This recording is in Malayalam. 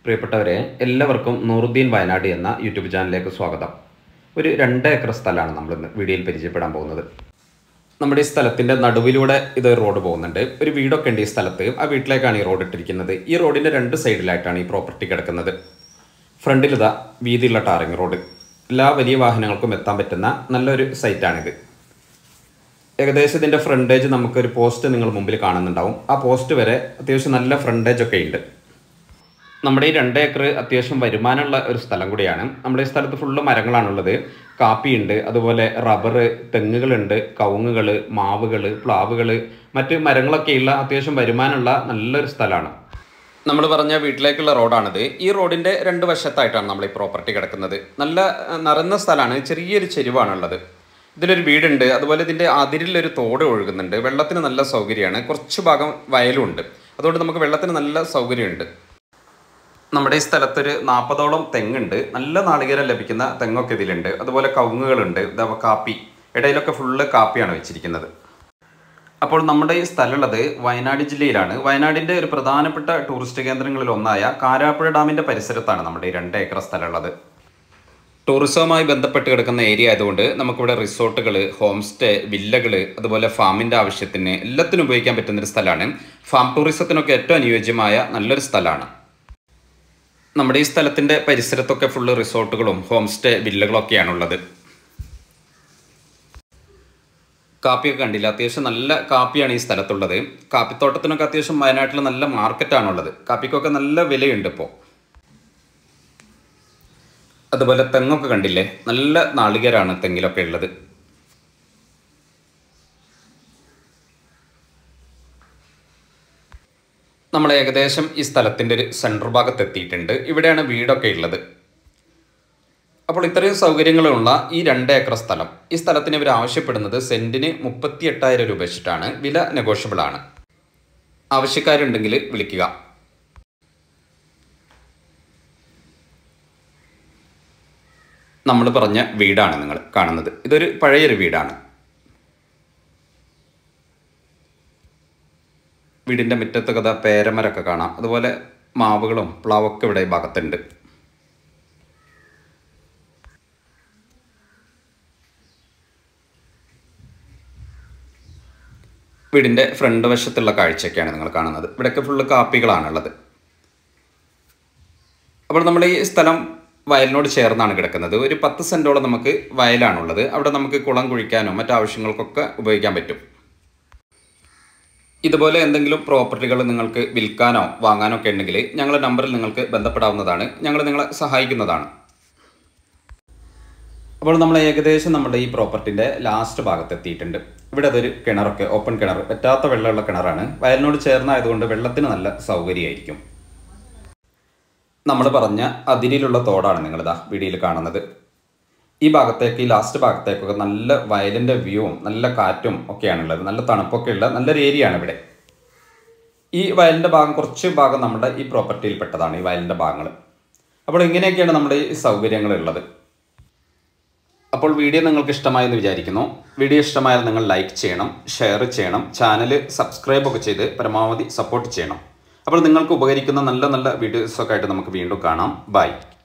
പ്രിയപ്പെട്ടവരെ എല്ലാവർക്കും നൂറുദ്ദീൻ വയനാട് എന്ന യൂട്യൂബ് ചാനലിലേക്ക് സ്വാഗതം ഒരു രണ്ട് ഏക്കർ സ്ഥലമാണ് നമ്മൾ ഇന്ന് വീഡിയോയിൽ പരിചയപ്പെടാൻ പോകുന്നത് നമ്മുടെ ഈ സ്ഥലത്തിൻ്റെ നടുവിലൂടെ ഇത് റോഡ് പോകുന്നുണ്ട് ഒരു വീടൊക്കെ ഉണ്ട് ഈ സ്ഥലത്ത് ആ വീട്ടിലേക്കാണ് ഈ റോഡ് ഇട്ടിരിക്കുന്നത് ഈ റോഡിൻ്റെ രണ്ട് സൈഡിലായിട്ടാണ് ഈ പ്രോപ്പർട്ടി കിടക്കുന്നത് ഫ്രണ്ടിൽ ഇതാ വീതിയുള്ള ടാറിങ് റോഡ് എല്ലാ വലിയ വാഹനങ്ങൾക്കും എത്താൻ പറ്റുന്ന നല്ലൊരു സൈറ്റാണിത് ഏകദേശം ഇതിൻ്റെ ഫ്രണ്ടേജ് നമുക്കൊരു പോസ്റ്റ് നിങ്ങൾ മുമ്പിൽ കാണുന്നുണ്ടാവും ആ പോസ്റ്റ് വരെ അത്യാവശ്യം നല്ല ഫ്രണ്ടേജ് ഒക്കെ ഉണ്ട് നമ്മുടെ ഈ രണ്ട് ഏക്കർ അത്യാവശ്യം വരുമാനമുള്ള ഒരു സ്ഥലം കൂടിയാണ് നമ്മുടെ ഈ സ്ഥലത്ത് ഫുള്ള് മരങ്ങളാണുള്ളത് കാപ്പിയുണ്ട് അതുപോലെ റബ്ബർ തെങ്ങുകളുണ്ട് കവുങ്ങുകൾ മാവുകൾ പ്ലാവുകൾ മറ്റ് മരങ്ങളൊക്കെയുള്ള അത്യാവശ്യം വരുമാനമുള്ള നല്ലൊരു സ്ഥലമാണ് നമ്മൾ പറഞ്ഞ വീട്ടിലേക്കുള്ള റോഡാണിത് ഈ റോഡിൻ്റെ രണ്ട് വശത്തായിട്ടാണ് നമ്മൾ ഈ പ്രോപ്പർട്ടി കിടക്കുന്നത് നല്ല അഹ്, നിറഞ്ഞ സ്ഥലമാണ് ചെറിയൊരു ചെരുവാണുള്ളത് ഇതിലൊരു വീടുണ്ട് അതുപോലെ ഇതിൻ്റെ അതിരിലൊരു തോട് ഒഴുകുന്നുണ്ട് വെള്ളത്തിന് നല്ല സൗകര്യമാണ് കുറച്ച് ഭാഗം വയലും ഉണ്ട് അതുകൊണ്ട് നമുക്ക് വെള്ളത്തിന് നല്ല സൗകര്യമുണ്ട് നമ്മുടെ ഈ സ്ഥലത്തൊരു നാൽപ്പതോളം തെങ്ങുണ്ട് നല്ല നാളികേരം ലഭിക്കുന്ന തെങ്ങൊക്കെ ഇതിലുണ്ട് അതുപോലെ കവുങ്ങുകളുണ്ട് ഇതാ കാപ്പി ഇടയിലൊക്കെ ഫുള്ള് കാപ്പിയാണ് വെച്ചിരിക്കുന്നത് അപ്പോൾ നമ്മുടെ ഈ സ്ഥലമുള്ളത് വയനാട് ജില്ലയിലാണ് വയനാടിൻ്റെ ഒരു പ്രധാനപ്പെട്ട ടൂറിസ്റ്റ് കേന്ദ്രങ്ങളിൽ ഒന്നായ കാരാപ്പുഴ ഡാമിൻ്റെ പരിസരത്താണ് നമ്മുടെ ഈ രണ്ട് ഏക്കർ സ്ഥലമുള്ളത് ടൂറിസവുമായി ബന്ധപ്പെട്ട് കിടക്കുന്ന ഏരിയ ആയതുകൊണ്ട് നമുക്കിവിടെ റിസോർട്ടുകൾ ഹോം സ്റ്റേ വില്ലകൾ അതുപോലെ ഫാമിൻ്റെ ആവശ്യത്തിന് എല്ലാത്തിനും ഉപയോഗിക്കാൻ പറ്റുന്നൊരു സ്ഥലമാണ് ഫാം ടൂറിസത്തിനൊക്കെ ഏറ്റവും അനുയോജ്യമായ നല്ലൊരു സ്ഥലമാണ് നമ്മുടെ ഈ സ്ഥലത്തിൻ്റെ പരിസരത്തൊക്കെ ഫുള്ള് റിസോർട്ടുകളും ഹോം സ്റ്റേ വില്ലകളൊക്കെയാണുള്ളത് കാപ്പിയൊക്കെ കണ്ടില്ല അത്യാവശ്യം നല്ല കാപ്പിയാണ് ഈ സ്ഥലത്തുള്ളത് കാപ്പിത്തോട്ടത്തിനൊക്കെ അത്യാവശ്യം വയനാട്ടിൽ നല്ല മാർക്കറ്റാണുള്ളത് കാപ്പിക്കൊക്കെ നല്ല വിലയുണ്ട് ഇപ്പോൾ അതുപോലെ തെങ്ങൊക്കെ കണ്ടില്ലേ നല്ല നാളികേരാണ് തെങ്ങിലൊക്കെ ഉള്ളത് നമ്മൾ ഏകദേശം ഈ സ്ഥലത്തിൻ്റെ ഒരു സെൻട്രൽ ഭാഗത്ത് എത്തിയിട്ടുണ്ട് ഇവിടെയാണ് വീടൊക്കെ ഉള്ളത് അപ്പോൾ ഇത്രയും സൗകര്യങ്ങളുള്ള ഈ രണ്ട് ഏക്കർ സ്ഥലം ഈ സ്ഥലത്തിന് ഇവർ ആവശ്യപ്പെടുന്നത് സെൻറ്റിന് മുപ്പത്തി എട്ടായിരം രൂപ വെച്ചിട്ടാണ് വില നെഗോഷ്യബിൾ ആണ് ആവശ്യക്കാരുണ്ടെങ്കിൽ വിളിക്കുക നമ്മൾ പറഞ്ഞ വീടാണ് നിങ്ങൾ കാണുന്നത് ഇതൊരു പഴയൊരു വീടാണ് വീടിൻ്റെ മുറ്റത്തൊക്കെ ദാ പേരമരമൊക്കെ കാണാം അതുപോലെ മാവുകളും പ്ലാവൊക്കെ ഇവിടെ ഈ ഭാഗത്തുണ്ട് വീടിൻ്റെ ഫ്രണ്ട് വശത്തുള്ള കാഴ്ചയൊക്കെയാണ് നിങ്ങൾ കാണുന്നത് ഇവിടെയൊക്കെ ഫുള്ള് കാപ്പികളാണുള്ളത് അപ്പോൾ നമ്മൾ ഈ സ്ഥലം വയലിനോട് ചേർന്നാണ് കിടക്കുന്നത് ഒരു പത്ത് സെൻറ്റോളം നമുക്ക് വയലാണുള്ളത് അവിടെ നമുക്ക് കുളം കുഴിക്കാനോ മറ്റാവശ്യങ്ങൾക്കൊക്കെ ഉപയോഗിക്കാൻ പറ്റും ഇതുപോലെ എന്തെങ്കിലും പ്രോപ്പർട്ടികൾ നിങ്ങൾക്ക് വിൽക്കാനോ വാങ്ങാനോ ഒക്കെ ഉണ്ടെങ്കിൽ ഞങ്ങളുടെ നമ്പറിൽ നിങ്ങൾക്ക് ബന്ധപ്പെടാവുന്നതാണ് ഞങ്ങൾ നിങ്ങളെ സഹായിക്കുന്നതാണ് അപ്പോൾ നമ്മൾ ഏകദേശം നമ്മുടെ ഈ പ്രോപ്പർട്ടിൻ്റെ ലാസ്റ്റ് ഭാഗത്ത് എത്തിയിട്ടുണ്ട് ഇവിടെ അതൊരു കിണറൊക്കെ ഓപ്പൺ കിണർ പറ്റാത്ത വെള്ളമുള്ള കിണറാണ് വയലിനോട് ചേർന്നായതുകൊണ്ട് വെള്ളത്തിന് നല്ല സൗകര്യമായിരിക്കും നമ്മൾ പറഞ്ഞ അതിരിലുള്ള തോടാണ് നിങ്ങളിതാ വീഡിയോയിൽ കാണുന്നത് ഈ ഭാഗത്തേക്ക് ഈ ലാസ്റ്റ് ഭാഗത്തേക്കൊക്കെ നല്ല വയലിൻ്റെ വ്യൂവും നല്ല കാറ്റും ഒക്കെയാണുള്ളത് നല്ല തണുപ്പൊക്കെ ഉള്ള നല്ലൊരു ഏരിയ ആണ് ഇവിടെ ഈ വയലിൻ്റെ ഭാഗം കുറച്ച് ഭാഗം നമ്മുടെ ഈ പ്രോപ്പർട്ടിയിൽ പെട്ടതാണ് ഈ വയലിൻ്റെ ഭാഗങ്ങൾ അപ്പോൾ ഇങ്ങനെയൊക്കെയാണ് നമ്മുടെ ഈ സൗകര്യങ്ങളുള്ളത് അപ്പോൾ വീഡിയോ നിങ്ങൾക്ക് ഇഷ്ടമായെന്ന് വിചാരിക്കുന്നു വീഡിയോ ഇഷ്ടമായാൽ നിങ്ങൾ ലൈക്ക് ചെയ്യണം ഷെയർ ചെയ്യണം ചാനൽ സബ്സ്ക്രൈബ് ഒക്കെ ചെയ്ത് പരമാവധി സപ്പോർട്ട് ചെയ്യണം അപ്പോൾ നിങ്ങൾക്ക് ഉപകരിക്കുന്ന നല്ല നല്ല വീഡിയോസൊക്കെ ആയിട്ട് നമുക്ക് വീണ്ടും കാണാം ബൈ